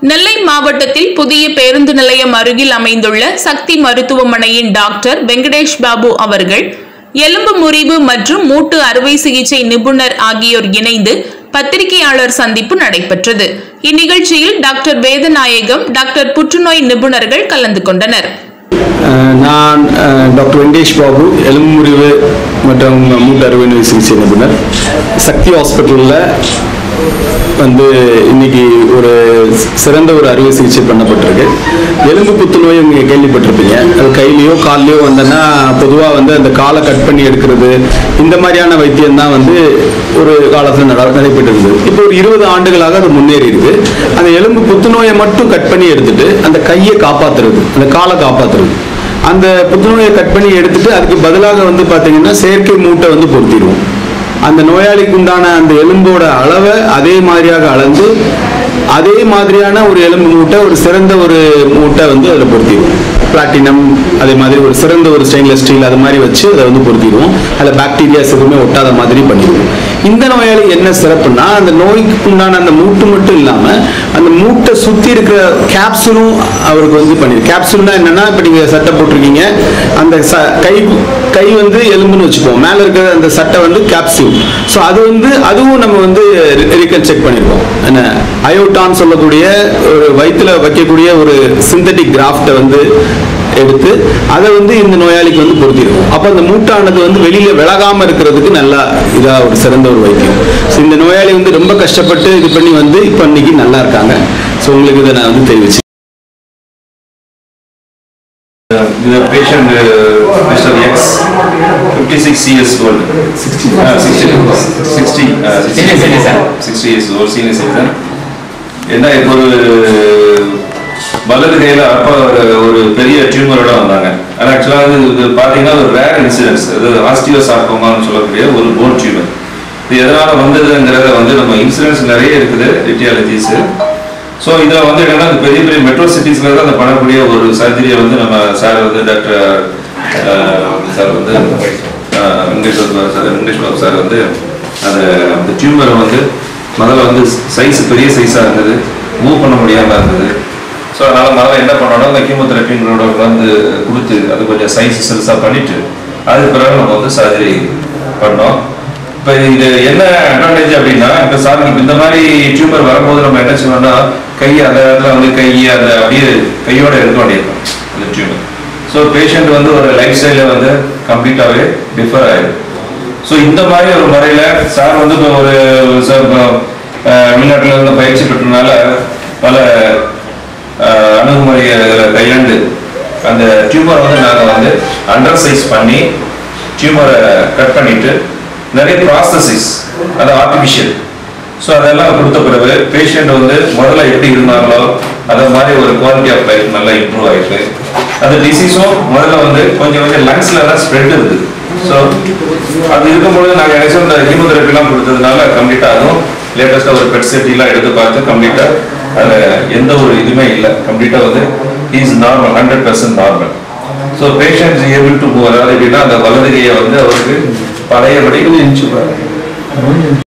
நெல்லை மாவட்டத்தில் புதிய பேருந்து நிலையம் அருகில் அமைந்துள்ள சக்தி மருத்துவமனையின் டாக்டர் வெங்கடேஷ் பாபு அவர்கள் எலும்பு முறிவு மற்றும் மூட்டு அறுவை சிகிச்சை நிபுணர் ஆகியோர் இணைந்து பத்திரிகையாளர் சந்திப்பு நடைபெற்றது இந்நிகழ்ச்சியில் டாக்டர் வேதநாயகம் டாக்டர் புற்றுநோய் நிபுணர்கள் கலந்து கொண்டனர் அஹ் நான் அஹ், டாக்டர் வெங்கடேஷ் பாபு எலும்பு முறிவு மற்றும் மூட்டு அறுவை நோய் சிகிச்சை நிபுணர் சக்தி ஹாஸ்பிட்டலில் வந்து இன்னைக்கு ஒரு சி- சிறந்த ஒரு அறுவை சிகிச்சை பண்ணப்பட்டிருக்கு எலும்பு புத்துநோய் நீங்கள் கேள்விப்பட்டிருப்பீங்க அது கையிலையோ கால்லையோ வந்தோன்னா பொதுவாக வந்து அந்த காலை கட் பண்ணி எடுக்கிறது இந்த மாதிரியான வைத்தியம் தான் வந்து ஒரு காலத்தில் நட நடைபெற்று இருந்தது இப்போ ஒரு இருபது ஆண்டுகளாக அது முன்னேறி இருக்கு அந்த எலும்பு புத்துநோயை மட்டும் கட் பண்ணி எடுத்துட்டு அந்த கையை காப்பாத்துறது அந்த காலை காப்பாத்துறது அந்த புற்றுநோயை கட் பண்ணி எடுத்துட்டு அதுக்கு பதிலாக வந்து பார்த்தீங்கன்னா செயற்கை மூட்டை வந்து பொருத்திடுவோம் அந்த நோயாளிக்கு உண்டான அந்த எலும்போட அளவை அதே மாதிரியாக அளந்து அதே மாதிரியான ஒரு எலும்பு மூட்டை ஒரு சிறந்த ஒரு மூட்டை வந்து அதில் பொருத்திடுவோம் பிளாட்டினம் அதே மாதிரி ஒரு சிறந்த ஒரு ஸ்டெயின்லெஸ் ஸ்டீல் அது மாதிரி வச்சு அதை வந்து பொருத்திடுவோம் அதில் பாக்டீரியாஸ் எதுவுமே ஒட்டாத மாதிரி பண்ணிடுவோம் இந்த நோயாளி என்ன சிறப்புனா அந்த நோய்க்கு உண்டான அந்த மூட்டு மட்டும் இல்லாமல் அந்த மூட்டை சுற்றி இருக்கிற கேப்சூலும் அவருக்கு வந்து பண்ணிடு கேப்சூல்னா என்னன்னா இப்போ நீங்கள் சட்டை போட்டிருக்கீங்க அந்த ச கை கை வந்து எலும்புன்னு வச்சுப்போம் மேலே இருக்கிற அந்த சட்டை வந்து கேப்சூல் ஸோ அது வந்து அதுவும் நம்ம வந்து ரீகன்ஸ்ட்ரக்ட் பண்ணியிருக்கோம் என்ன அயோட்டான்னு சொல்லக்கூடிய ஒரு வயிற்றுல வைக்கக்கூடிய ஒரு சிந்தட்டிக் கிராஃப்டை வந்து எடுத்து அதை வந்து இந்த நோயாளிக்கு வந்து பொருத்திருக்கும் அப்போ அந்த மூட்டானது வந்து வெளியில விலகாம இருக்கிறதுக்கு நல்லா இதா ஒரு சிறந்த ஒரு வைத்தியம் ஸோ இந்த நோயாளி வந்து ரொம்ப கஷ்டப்பட்டு இது பண்ணி வந்து இப்போ இன்னைக்கு நல்லா இருக்காங்க ஸோ உங்களுக்கு இதை நான் வந்து தெரிவிச்சு The patient, uh, Mr. X, 56 years old. 60. Uh, 60, 60, uh, 60, Senior citizen. 60 years old, senior citizen. என்ன இப்போ ஒரு வலது கையில் அப்பா ஒரு ஒரு பெரிய டியூமரோட வந்தாங்க ஆனால் ஆக்சுவலாக அது இது பார்த்தீங்கன்னா ஒரு ரேர் இன்சிடென்ட்ஸ் அது ஆஸ்டியோசார்கோமான்னு சொல்லக்கூடிய ஒரு போன் டியூமர் இது எதனால் வந்ததுங்கிறத வந்து நம்ம இன்சிடென்ட்ஸ் நிறைய இருக்குது எட்டியாலஜிஸ் ஸோ இதில் வந்து என்னன்னா இந்த பெரிய பெரிய மெட்ரோ சிட்டிஸ்ல தான் அந்த பண்ணக்கூடிய ஒரு சர்ஜரியை வந்து நம்ம சார் வந்து டாக்டர் சார் வந்து அஹ், வெங்கடேஷ் பாபு சார் வெங்கடேஷ் பாபு சார் வந்து அந்த அந்த டியூமரை வந்து முதல்ல வந்து சைஸ் பெரிய சைஸாக இருந்தது மூவ் பண்ண முடியாமல் இருந்தது ஸோ அதனால் முதல்ல என்ன பண்ணோம்னா இந்த கீமோதெரப்பிங்களோட வந்து கொடுத்து அது கொஞ்சம் சைஸ் சிறுசாக பண்ணிட்டு அதுக்கு பிறகு நம்ம வந்து சர்ஜரி பண்ணோம் இப்போ இது என்ன அட்வான்டேஜ் அப்படின்னா இப்போ சார் இப்போ இந்த மாதிரி டியூமர் வரும்போது நம்ம என்ன செய்யணும்னா கை அந்த இடத்துல வந்து கை அந்த அப்படியே கையோட எடுக்க வேண்டியிருக்கும் இந்த டியூமர் ஸோ பேஷண்ட் வந்து ஒரு லைஃப் ஸ்டைலில் வந்து கம்ப்ளீட்டாகவே டிஃபர் ஆயிடும் ஸோ இந்த மாதிரி ஒரு முறையில் சார் வந்து இப்போ ஒரு சார் இப்போ அஹ், வெளிநாட்டுல இருந்து பயிற்சி பெற்றனால பல அஹ், அணுகுமுறையை கையாண்டு அந்த டியூமரை வந்து நாங்கள் வந்து அண்டர் சைஸ் பண்ணி டியூமரை கட் பண்ணிட்டு நிறைய ப்ராசஸஸ் அது ஆர்டிஃபிஷியல் ஸோ அதெல்லாம் கொடுத்த பிறகு பேஷண்ட் வந்து முதல்ல எப்படி இருந்தாங்களோ அதை மாதிரி ஒரு குவாலிட்டி ஆஃப் லைஃப் நல்லா இம்ப்ரூவ் ஆயிருக்கு அந்த டிசீஸும் முதல்ல வந்து கொஞ்சம் கொஞ்சம் லங்ஸ்ல தான் ஸ்ப்ரெட் இருக்குது ஸோ அது இருக்கும்போது நாங்கள் நினைச்சோம் இந்த கீமோதெரப்பிலாம் கொடுத்ததுனால கம்ப்ளீட்டாக அதுவும் லேட்டஸ்ட்டாக ஒரு பெட் செட்டிலாம் எடுத்து பார்த்து கம்ப்ளீட்டாக அதில் எந்த ஒரு இதுவுமே இல்லை கம்ப்ளீட்டாக வந்து is normal hundred percent normal so patient able to move அதாவது எப்படின்னா அந்த வலது கையை வந்து அவருக்கு பழையபடி